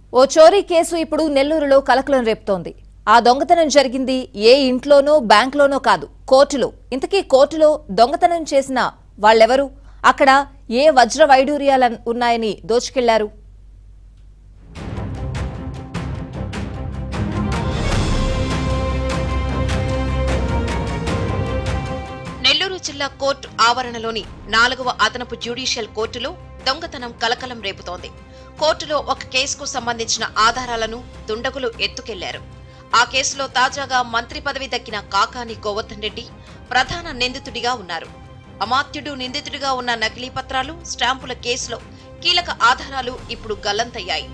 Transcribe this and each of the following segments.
ఓ చోరీ కేసు ఇప్పుడు నెల్లూరులో కలకలం రేపుతోంది ఆ దొంగతనం జరిగింది ఏ ఇంట్లోనో బ్యాంక్లోనో కాదు కోర్టులో ఇంతకీ కోర్టులో దొంగతనం చేసిన వాళ్ళెవరు అక్కడ ఏ వజ్ర వైడూర్యాలు ఉన్నాయని దోచుకెళ్లారు నెల్లూరు జిల్లా కోర్టు ఆవరణలోని నాలుగవ అదనపు జ్యుడిషియల్ కోర్టులో దొంగతనం కలకలం రేపుతోంది కోర్టులో ఒక కేసుకు సంబంధించిన ఆధారాలను దుండగులు ఎత్తుకెళ్లారు ఆ కేసులో తాజాగా మంత్రి పదవి దక్కిన కాకాని గోవర్ధన్ రెడ్డి ప్రధాన నిందితుడిగా ఉన్నారు అమాత్యుడు నిందితుడిగా ఉన్న నకిలీ పత్రాలు స్టాంపుల కేసులో కీలక ఆధారాలు ఇప్పుడు గల్లంతయ్యాయి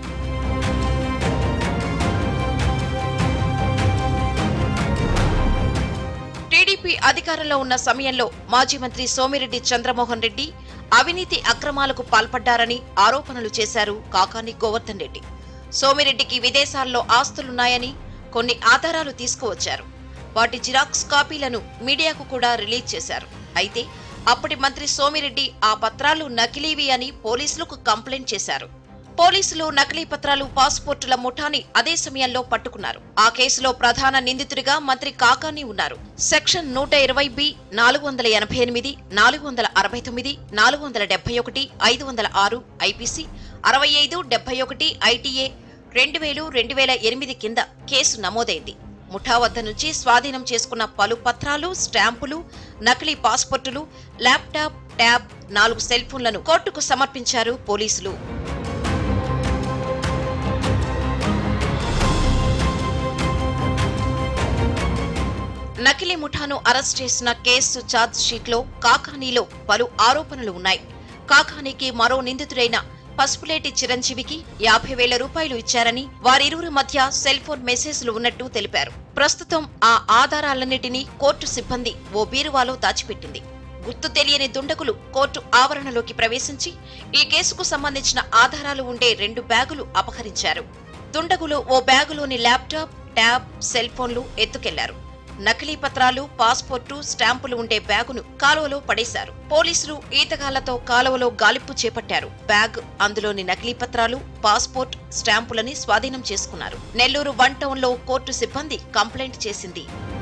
టీడీపీ అధికారంలో ఉన్న సమయంలో మాజీ మంత్రి సోమిరెడ్డి చంద్రమోహన్ రెడ్డి అవినీతి అక్రమాలకు పాల్పడ్డారని ఆరోపణలు చేశారు కాకాని గోవర్ధన్ రెడ్డి సోమిరెడ్డికి విదేశాల్లో ఆస్తులున్నాయని కొన్ని ఆధారాలు తీసుకువచ్చారు వాటి జిరాక్స్ కాపీలను మీడియాకు కూడా రిలీజ్ చేశారు అయితే అప్పటి మంత్రి సోమిరెడ్డి ఆ పత్రాలు నకిలీవి అని పోలీసులకు కంప్లైంట్ చేశారు పోలీసులు నకిలీ పత్రాలు పాస్పోర్టుల ముఠాని అదే సమయంలో పట్టుకున్నారు ఆ కేసులో ప్రధాన నిందితుడిగా మంత్రి కాకాని ఉన్నారు సెక్షన్ నూట ఇరవై బి నాలుగు వందల ఎనభై ఎనిమిది నాలుగు వందల అరవై తొమ్మిది నాలుగు వందల డెబ్బై ఒకటి ఐదు వందల ఆరు ఐపీసీ అరవై ఐదు డెబ్బై ఒకటి ఐటీఏ రెండు వేలు రెండు వేల ఎనిమిది కింద కేసు నమోదైంది ముఠా వద్ద నుంచి స్వాధీనం చేసుకున్న పలు పత్రాలు స్టాంపులు నకిలీ పాస్పోర్టులు ల్యాప్టాప్ ట్యాబ్ నాలుగు సెల్ ఫోన్లను కోర్టుకు సమర్పించారు పోలీసులు నకిలీ ముఠాను అరెస్ట్ చేసిన కేసు ఛార్జ్ షీట్లో కాకానీలో పలు ఆరోపణలు ఉన్నాయి కాకానీకి మరో నిందితుడైన పసుపులేటి చిరంజీవికి యాభై వేల రూపాయలు ఇచ్చారని వారిరువురి మధ్య సెల్ ఫోన్ మెసేజ్లు ఉన్నట్టు తెలిపారు ప్రస్తుతం ఆ ఆధారాలన్నిటినీ కోర్టు సిబ్బంది ఓ బీరువాలో దాచిపెట్టింది గుర్తు తెలియని దుండగులు కోర్టు ఆవరణలోకి ప్రవేశించి ఈ కేసుకు సంబంధించిన ఆధారాలు ఉండే రెండు బ్యాగులు అపహరించారు దుండగులు ఓ బ్యాగులోని ల్యాప్టాప్ ట్యాబ్ సెల్ ఫోన్లు ఎత్తుకెళ్లారు నకిలీ పత్రాలు పాస్పోర్టు స్టాంపులు ఉండే బ్యాగును కాలువలో పడేశారు పోలీసులు ఈతగాళ్లతో కాలువలో గాలింపు చేపట్టారు బ్యాగ్ అందులోని నకిలీ పత్రాలు పాస్పోర్ట్ స్టాంపులని స్వాధీనం చేసుకున్నారు నెల్లూరు వన్ టౌన్ లో కోర్టు సిబ్బంది కంప్లైంట్ చేసింది